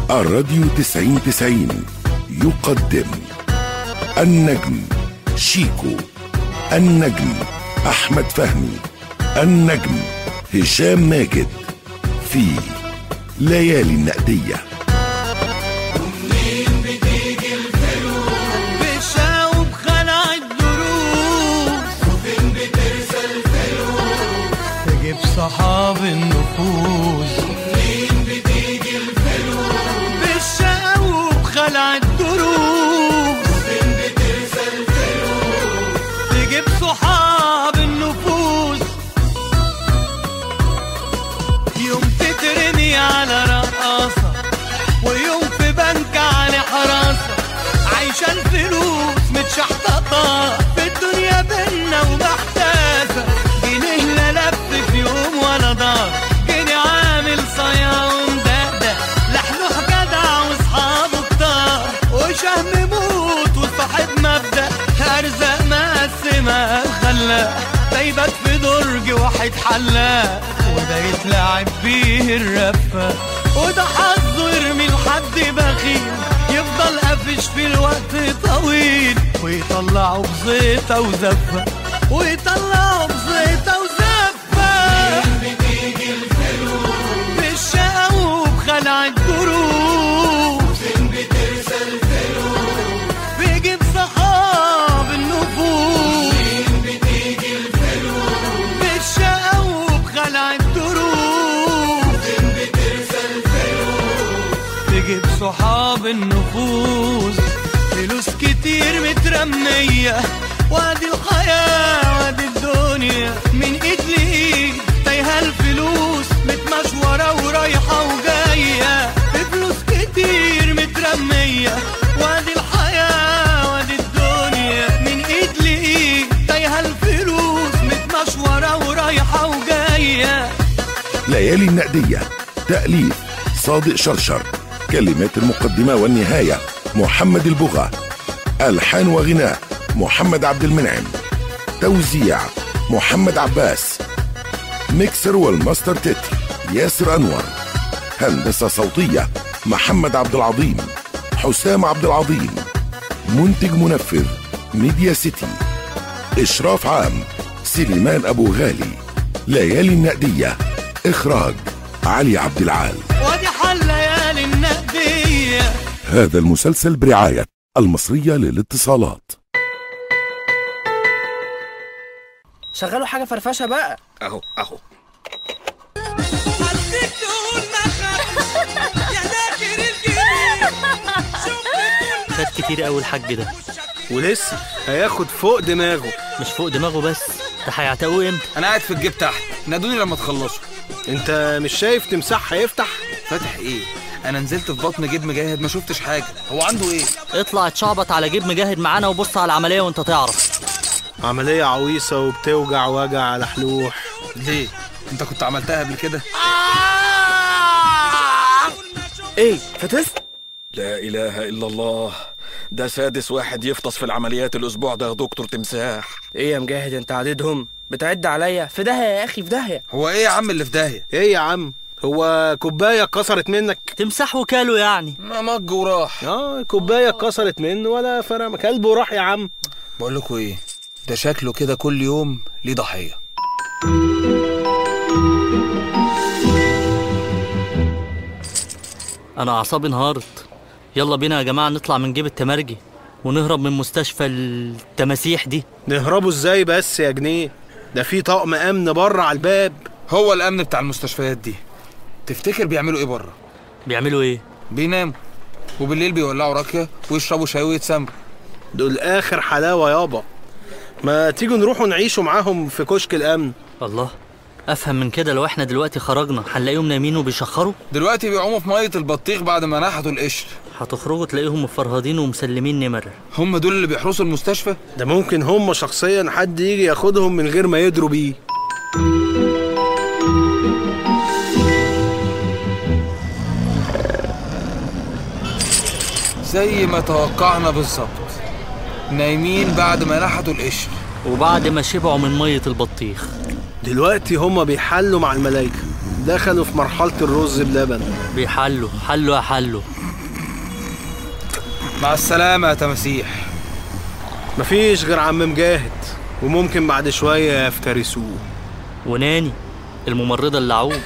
الراديو تسعين تسعين يقدم النجم شيكو النجم أحمد فهمي النجم هشام ماجد في ليالي النقديه بشاوب خلع الدروس وفين بترسى الفلوس تجيب صحاب النفوس ومنين بتيجي الفلوس بالشاوب خلع الدروس وفين بترسى الفلوس تجيب صحاب النفوس يوم تترمي على رقاصة ويوم في بنك على حراسة عايشة الفلوس متشحططة في الدنيا بينا ومحتاسة جنيه لا لف في يوم ولا دار جنيه عامل صيا ومدقدق لحلوح جدع واصحابه كتار وشهم موت وصاحب مبدأ أرزاق مقسمة خلاق دايبك في درج واحد حلاق وده يتلعب بيه الرفة وده حظه يرمي لحد بخيل يفضل قافش في الوقت طويل ويطلعه بزيطة وزفة ويطلعه بزيطة وزفة بتيجي الفلوس بالشقا وبخلع الدروس فين بترسى الفلوس بيجيب صحاب النفوس فين بتيجي الفلوس بالشقا وبخلع الدروس فين بترسى الفلوس تجيب صحاب النفوس فلوس كتير مترمية وادي الحياة وادي الدنيا من ايد لايد تايهة الفلوس متمشورة ورايحة وجاية بفلوس كتير مترمية وادي الحياة وادي الدنيا من ايد لايد تايهة الفلوس متمشورة ورايحة وجاية ليالي النقدية تأليف صادق شرشر كلمات المقدمة والنهاية محمد البغا ألحان وغناء محمد عبد المنعم توزيع محمد عباس ميكسر والماستر تتر ياسر أنور هندسة صوتية محمد عبد العظيم حسام عبد العظيم منتج منفذ ميديا سيتي إشراف عام سليمان أبو غالي ليالي النقدية إخراج علي عبد العال وادي حل ليالي النقدية هذا المسلسل برعاية المصرية للاتصالات شغلوا حاجة فرفشة بقى اهو اهو حسيت تقول مخر يا ذاكر الجديد شوف خد كتير قوي الحاج ده ولسه هياخد فوق دماغه مش فوق دماغه بس ده هيعتقوه امتى انا قاعد في الجيب تحت نادوني لما تخلصوا انت مش شايف تمساح هيفتح فاتح ايه انا نزلت في بطن جيب مجاهد ما شفتش حاجه هو عنده ايه اطلع اتشعبط على جيب مجاهد معانا وبص على العملية وانت تعرف عملية عويصة وبتوجع وجع على حلوح ليه انت كنت عملتها قبل كده ايه فتست لا إله إلا الله ده سادس واحد يفطس في العمليات الأسبوع ده يا دكتور تمساح ايه يا مجاهد انت عددهم بتعد عليا في داهية يا اخي في داهية هو ايه يا عم اللي في داهيه ايه يا عم هو كوباية اتكسرت منك تمسح وكاله يعني ما مج وراح اه كوباية اتكسرت منه ولا فرق كلبه راح يا عم بقول لكم ايه ده شكله كده كل يوم ليه ضحيه انا اعصابي انهارت يلا بينا يا جماعة نطلع من جيب التمرجي ونهرب من مستشفى التماسيح دي نهربوا ازاي بس يا جنيه ده في طقم امن بره على الباب هو الامن بتاع المستشفيات دي تفتكر بيعملوا ايه بره بيعملوا ايه بيناموا وبالليل بيولعوا راكيه ويشربوا شاي ويتسمروا دول اخر حلاوة يابا ما تيجوا نروحوا نعيشوا معاهم في كشك الامن الله افهم من كده لو احنا دلوقتي خرجنا هنلاقيهم نايمين وبيشخروا دلوقتي بيعوموا في ميه البطيخ بعد ما نحتوا القشر هتخرجوا تلاقيهم مفرهدين ومسلمين نمر هم دول اللي بيحرسوا المستشفى ده ممكن هم شخصيا حد يجي ياخدهم من غير ما يدروا بيه زي ما توقعنا بالظبط نايمين بعد ما نحتوا القشر وبعد ما شبعوا من مية البطيخ دلوقتي هم بيحلوا مع الملايكة دخلوا في مرحلة الرز بلبن بيحلوا حلوا يا حلوا مع السلامة يا تماسيح مفيش غير عم مجاهد وممكن بعد شوية يفترسوه وناني الممرضة اللعوب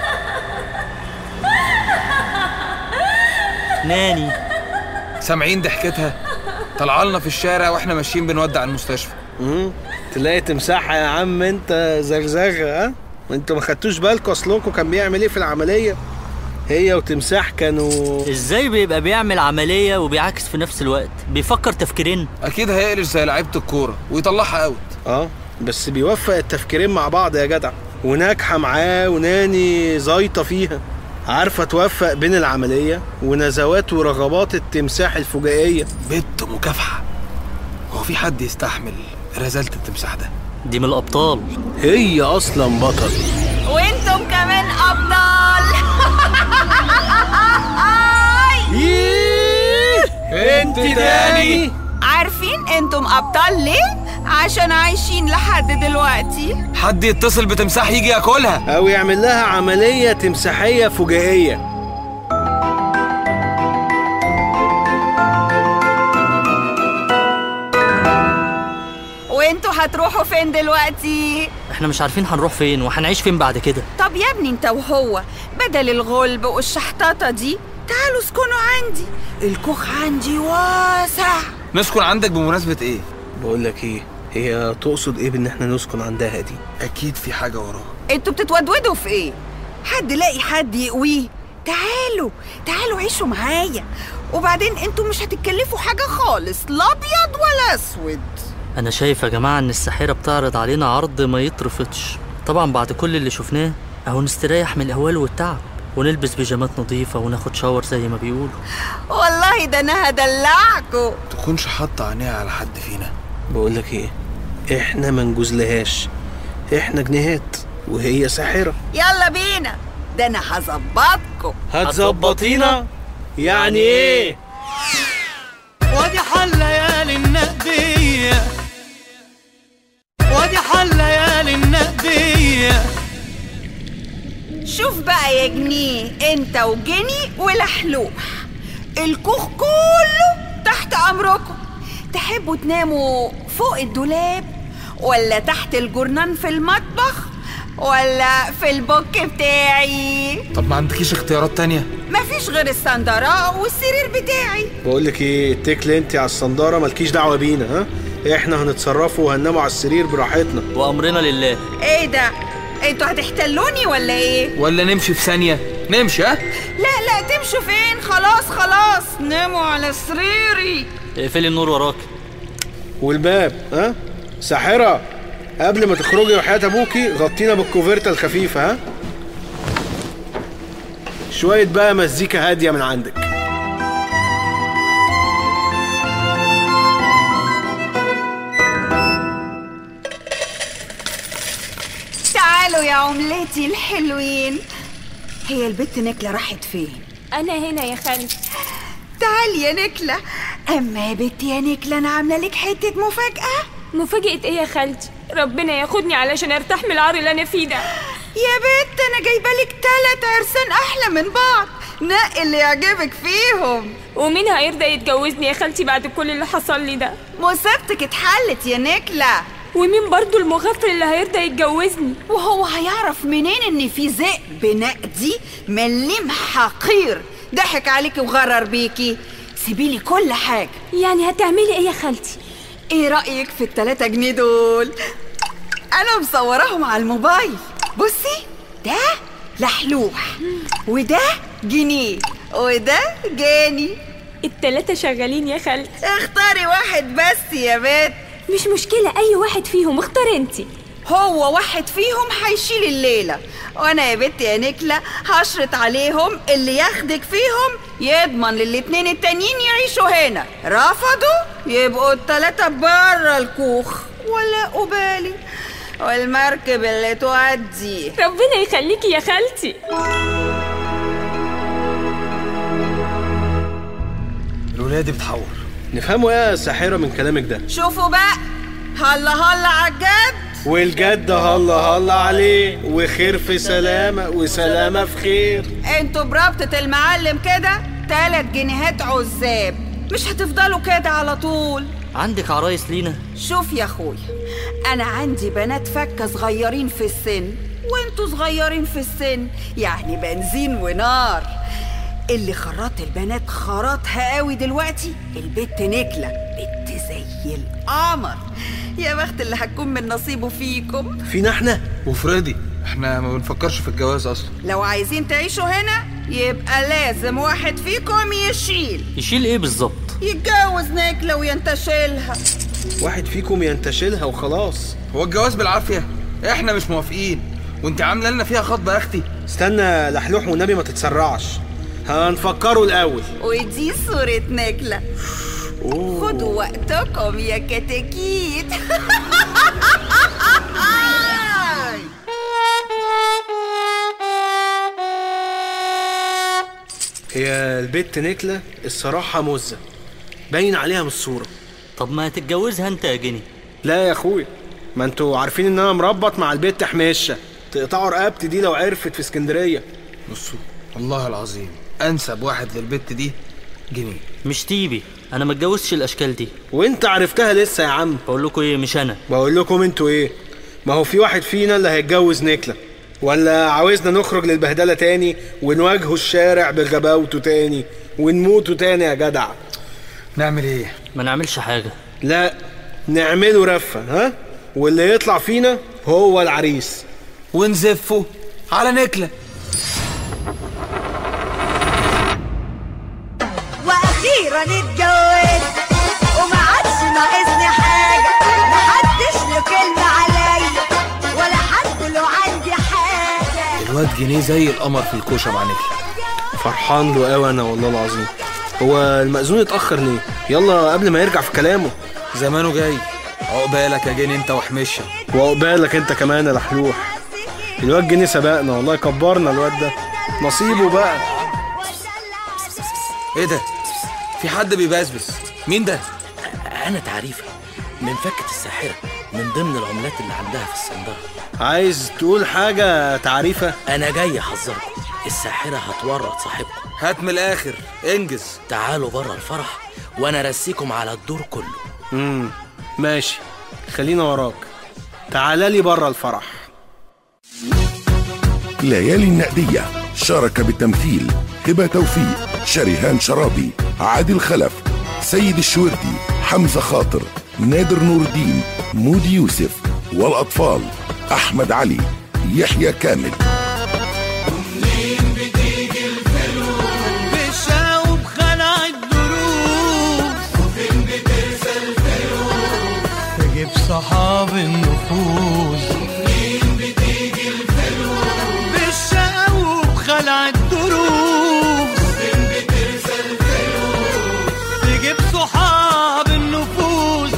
ناني سامعين ضحكتها طلع لنا في الشارع واحنا ماشيين بنودع المستشفى مم. تلاقي تمساحة يا عم انت زغزغة ها وانتوا ما خدتوش بالكوا اصلكوا كان بيعمل ايه في العملية هي وتمساح كانوا ازاي بيبقى بيعمل عملية وبيعكس في نفس الوقت بيفكر تفكيرين اكيد هيقلش زي لعيبة الكورة ويطلعها اوت اه بس بيوفق التفكيرين مع بعض يا جدع وناجحة معاه وناني زايطة فيها عارفة توفق بين العملية ونزوات ورغبات التمساح الفجائية بنت مكافحة هو في حد يستحمل رزالة التمساح ده دي من الأبطال هي أصلا بطل وانتم كمان ابطال انت تاني عارفين انتم ابطال ليه عشان عايشين لحد دلوقتي حد يتصل بتمساح يجي ياكلها أو يعمل لها عملية تمساحية فجائية وانتوا هتروحوا فين دلوقتي احنا مش عارفين هنروح فين وهنعيش فين بعد كده طب يا ابني انت وهو بدل الغلب والشحطاطه دي تعالوا اسكنوا عندي الكوخ عندي واسع نسكن عندك بمناسبة ايه؟ بقول لك ايه هي تقصد ايه بان احنا نسكن عندها دي اكيد في حاجة وراها انتوا بتتودودوا في ايه حد لاقي حد يقويه تعالوا تعالوا عيشوا معايا وبعدين انتوا مش هتتكلفوا حاجه خالص لا ابيض ولا اسود أنا شايف يا جماعة إن الساحرة بتعرض علينا عرض ما يترفضش طبعا بعد كل اللي شفناه أهو نستريح من الأهوال والتعب ونلبس بيجامات نظيفة وناخد شاور زي ما بيقولوا والله ده انا هدلعكوا تكونش حاطة عينيها على حد فينا بقول لك ايه احنا ما نجوزلهاش احنا جنيهات وهي ساحرة يلا بينا ده انا هظبطكوا هتظبطينا يعني ايه وادي حل ليالي النقدية وادي حل ليالي النقدية شوف بقى يا جنيه انت وجني ولحلوح الكوخ كله تحت امركم تحبوا تناموا فوق الدولاب ولا تحت الجرنان في المطبخ ولا في البوك بتاعي طب ما عندكيش اختيارات تانية؟ مفيش غير الصندرة والسرير بتاعي بقول لك ايه اتكلي انت على الصندارة مالكيش دعوة بينا ها احنا هنتصرفوا وهنناموا على السرير براحتنا وأمرنا لله ايه ده انتوا هتحتلوني ولا ايه ولا نمشي في ثانية؟ نمشي ها؟ لا لا تمشوا فين خلاص خلاص ناموا على سريري اقفلي النور وراك والباب ها ساحرة قبل ما تخرجي وحياة ابوكي غطينا بالكوفرتة الخفيفة ها شوية بقى مزيكا هادية من عندك تعالوا يا عملتي الحلوين هي البت نكلة راحت فين أنا هنا يا خالتي تعالي يا نكلة أما يا بنتي يا نكلة أنا عاملة لك حتة مفاجأة مفاجأة إيه يا خالتي؟ ربنا ياخدني علشان أرتاح من العار اللي أنا فيه ده يا بنت أنا جايبة لك تلات عرسان أحلى من بعض نقي اللي يعجبك فيهم ومين هيرضى يتجوزني يا خالتي بعد كل اللي حصل لي ده؟ مصيبتك اتحلت يا نكلة ومين برضو المغفل اللي هيرضى يتجوزني؟ وهو هيعرف منين ان في ذئب نقدي مليم حقير ضحك عليكي وغرر بيكي سيبيلي كل حاجة يعني هتعملي إيه يا خالتي؟ ايه رأيك في التلاتة جنيه دول انا مصوراهم على الموبايل بصي ده لحلوح وده جنيه وده جاني التلاتة شغالين يا خالتي اختاري واحد بس يا بنت مش مشكلة أي واحد فيهم اختار انتي هو واحد فيهم هيشيل الليلة وانا يا بنتي يا نكلة هشرط عليهم اللي ياخدك فيهم يضمن للاتنين التانيين يعيشوا هنا رفضوا يبقوا التلاتة بره الكوخ ولا قبالي والمركب اللي تودي ربنا يخليكي يا خالتي الولاية دي بتحور نفهموا ايه يا ساحرة من كلامك ده شوفوا بقى هلا هلا عالجد والجد هلا هلا عليه وخير في سلامة وسلامة في خير انتوا بربطة المعلم كده تلات جنيهات عزاب مش هتفضلوا كده على طول عندك عرايس لينا شوف يا اخويا انا عندي بنات فكه صغيرين في السن وانتوا صغيرين في السن يعني بنزين ونار اللي خرط البنات خرطها قوي دلوقتي البت نكلة بنت زي القمر يا بخت اللي هتكون من نصيبه فيكم فينا احنا وفريدي احنا ما بنفكرش في الجواز اصلا لو عايزين تعيشوا هنا يبقى لازم واحد فيكم يشيل يشيل ايه بالظبط يتجوز نكلة وينتشلها واحد فيكم ينتشلها وخلاص هو الجواز بالعافيه احنا مش موافقين وانت عامله لنا فيها خطبه يا اختي استنى لحلوح والنبي ما تتسرعش هنفكروا الأول ودي صورة نكلة خدوا وقتكم يا كتاكيت هي البت نكلة الصراحة مزة باين عليها من الصورة طب ما تتجوزها انت يا جني لا يا اخويا ما انتوا عارفين ان انا مربط مع البت حماشة تقطعوا رقبتي دي لو عرفت في اسكندرية بصوا والله العظيم انسب واحد للبت دي جنيه مش تيبي انا ما اتجوزتش الاشكال دي وانت عرفتها لسه يا عم بقول لكم ايه مش انا بقول لكم انتوا ايه ما هو في واحد فينا اللي هيتجوز نكلة ولا عاوزنا نخرج للبهدلة تاني ونواجهوا الشارع بغباوته تاني ونموتوا تاني يا جدع نعمل ايه ما نعملش حاجه لا نعمله رفة ها واللي يطلع فينا هو العريس ونزفه على نكله واخيرا اتجوزت وما عادش ناقصني حاجه محدش له كلمه عليا ولا حد له عندي حاجه الواد جنيه زي القمر في الكوشه مع نكله فرحان له قوي انا والله العظيم هو المأذون اتأخر ليه يلا قبل ما يرجع في كلامه زمانه جاي عقبالك يا جنيه انت وحمشه وعقبالك انت كمان يا لحلوح الواد جنيه سبقنا والله كبرنا الواد ده نصيبه بقى ايه ده في حد بيبسبس مين ده أنا تعريفة من فكة الساحرة من ضمن العملات اللي عندها في الصندرة عايز تقول حاجة تعريفة أنا جاي أحذركم الساحرة هتورط صاحبكم هات من الاخر انجز تعالوا بره الفرح وأنا رسيكم على الدور كله امم ماشي خلينا وراك تعال لي بره الفرح ليالي النقدية شارك بالتمثيل هبة توفيق شريهان شرابي عادل خلف سيد الشوردي حمزة خاطر نادر نور الدين مودي يوسف والأطفال أحمد علي يحيى كامل بشاو بخلع الدروس وفين بترسى الفلوس تجيب صحاب النفوس ومنين بتيجي الفلوس بالشاو بخلع الدروس وفين بترسى الفلوس تجيب صحاب النفوس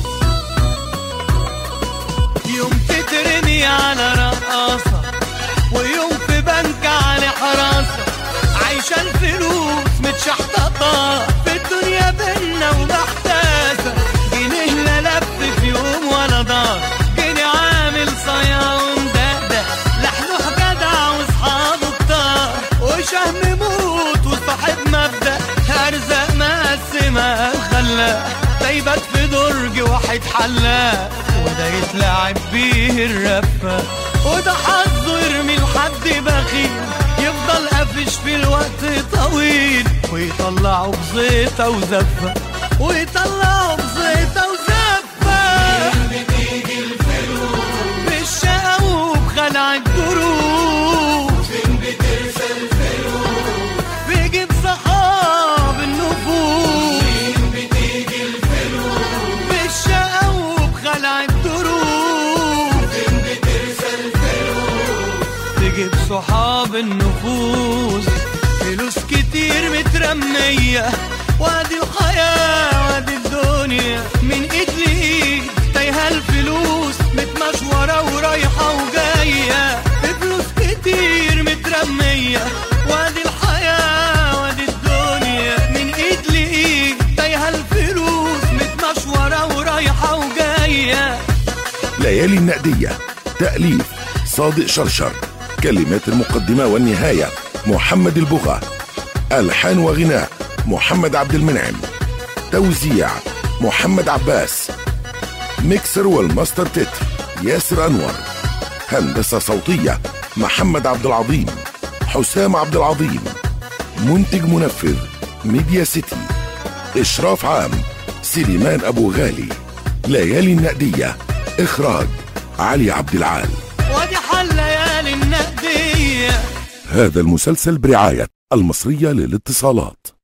يوم تترمي على رقاصة ويوم في بنك على حراسة عايشة الفلوس متشحططة في الدنيا بينا ومحتاسة جنيه لا لف في يوم ولا دار جنيه عامل صيا ومدقدق لحلوح جدع واصحابه كتار وشهم موت وصاحب مبدأ أرزاق مقسمة الخلاق ده يبات في درج واحد حلاق وده يتلعب بيه الرفة وده حظه يرمي لحد بخيل يفضل قافش في الوقت طويل ويطلعه بزيطة وزفة ويطلعه بزيطة وزفة بتيجي الفلوس بالشقا وبخلع الدروس فين بترسى الفلوس بيجيب صحاب النفوس فين بتيجي الفلوس بالشقا وبخلع الدروس فين بترسى الفلوس تجيب صحاب النفوس فلوس كتير مترمية وادي الحياة وادي الدنيا من ايد لايد تايهة الفلوس متمشورة ورايحة وجاية فلوس كتير مترمية وادي الحياة وادي الدنيا من ايد لايد تايهة الفلوس متمشورة ورايحة وجاية ليالي النقدية تأليف صادق شرشر كلمات المقدمة والنهاية محمد البغا ألحان وغناء محمد عبد المنعم توزيع محمد عباس ميكسر والماستر تتر ياسر أنور هندسة صوتية محمد عبد العظيم حسام عبد العظيم منتج منفذ ميديا سيتي إشراف عام سليمان أبو غالي ليالي النقدية إخراج علي عبد العال وادي حل ليالي النقدية هذا المسلسل برعاية المصرية للاتصالات